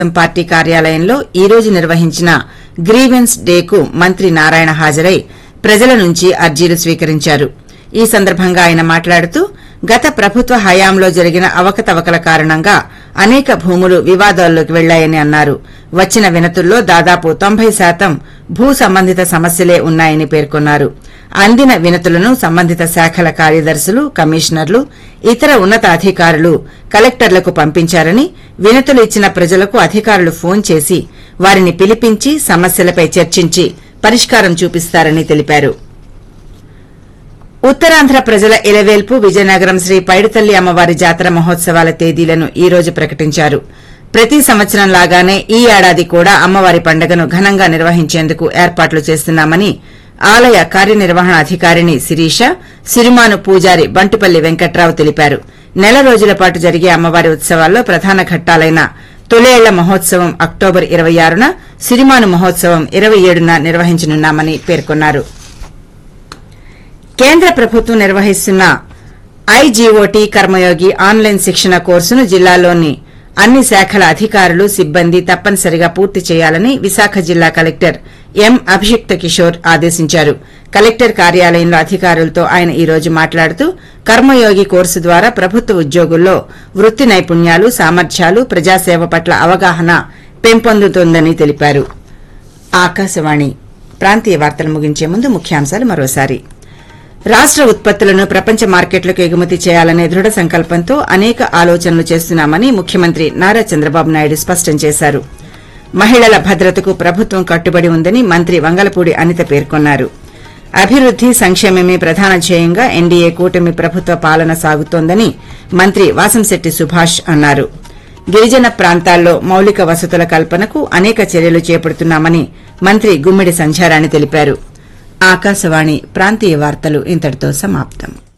party కార్యాలయంలో ఈ రోజు నిర్వహించిన గ్రీవెన్స్ డేకు మంత్రి నారాయణ హాజరై ప్రజల నుంచి అర్జీలు స్వీకరించారు ఈ సందర్భంగా ఆయన మాట్లాడుతూ గత ప్రభుత్వ హయాంలో జరిగిన అవకతవకల కారణంగా అనేక భూములు వివాదాల్లోకి వెళ్లాయని అన్నారు వచ్చిన వినతుల్లో దాదాపు తొంభై శాతం భూ సంబంధిత సమస్యలే ఉన్నాయని పేర్కొన్నారు అందిన వినతులను సంబంధిత శాఖల కార్యదర్శులు కమిషనర్లు ఇతర ఉన్నత అధికారులు కలెక్టర్లకు పంపించారని వినతులు ఇచ్చిన ప్రజలకు అధికారులు ఫోన్ చేసి వారిని పిలిపించి సమస్యలపై చర్చించి పరిష్కారం చూపిస్తారని తెలిపారు ఉత్తరాంధ్ర ప్రజల ఇలవేల్పు విజయనగరం శ్రీ పైడితల్లి అమ్మవారి జాతర మహోత్సవాల తేదీలను ఈ రోజు ప్రకటించారు ప్రతి సంవత్సరం లాగానే ఈ ఏడాది కూడా అమ్మవారి పండుగను ఘనంగా నిర్వహించేందుకు ఏర్పాట్లు చేస్తున్నామని ఆలయ కార్యనిర్వహణ అధికారిణి శిరీష సిరిమాను పూజారి బంటుపల్లి వెంకట్రావు తెలిపారు నెల రోజుల పాటు జరిగే అమ్మవారి ఉత్సవాల్లో ప్రధాన ఘట్టాలైన తొలేళ్ల మహోత్సవం అక్టోబర్ ఇరవై ఆరున సిరిమాను మహోత్సవం ఇరవై ఏడున నిర్వహించనున్నామని పేర్కొన్నారు కేంద్ర ప్రభుత్వం నిర్వహిస్తున్న ఐజీఓటీ కర్మయోగి ఆన్లైన్ శిక్షణ కోర్సును జిల్లాలోని అన్ని శాఖల అధికారులు సిబ్బంది తప్పనిసరిగా పూర్తి చేయాలని విశాఖ జిల్లా కలెక్టర్ ఎం అభిషిక్త కిషోర్ ఆదేశించారు కలెక్టర్ కార్యాలయంలో అధికారులతో ఆయన ఈ రోజు మాట్లాడుతూ కర్మయోగి కోర్సు ద్వారా ప్రభుత్వ ఉద్యోగుల్లో వృత్తి నైపుణ్యాలు సామర్థ్యాలు ప్రజాసేవ పట్ల అవగాహన పెంపొందుతోందని తెలిపారు ఆకాశవాణి ప్రాంతీయ వార్తలు ముగించే ముందు ముఖ్యాంశాలు మరోసారి రాష్ట ఉత్పత్తులను ప్రపంచ మార్కెట్లకు ఎగుమతి చేయాలనే దృఢ సంకల్పంతో అనేక ఆలోచనలు చేస్తున్నామని ముఖ్యమంత్రి నారా చంద్రబాబు నాయుడు స్పష్టం చేశారు మహిళల భద్రతకు ప్రభుత్వం కట్టుబడి ఉందని మంత్రి వంగలపూడి అనిత పేర్కొన్నారు అభివృద్ది సంక్షేమమే ప్రధాన ధ్యేయంగా ఎన్డీఏ కూటమి ప్రభుత్వ పాలన సాగుతోందని మంత్రి వాసంశెట్టి సుభాష్ అన్నారు గిరిజన ప్రాంతాల్లో మౌలిక వసతుల కల్పనకు అనేక చర్యలు చేపడుతున్నామని మంత్రి గుమ్మిడి సంధ్యారాణి తెలిపారు ఆకాశవాణి ప్రాంతీయ వార్తలు ఇంతటితో సమాప్తం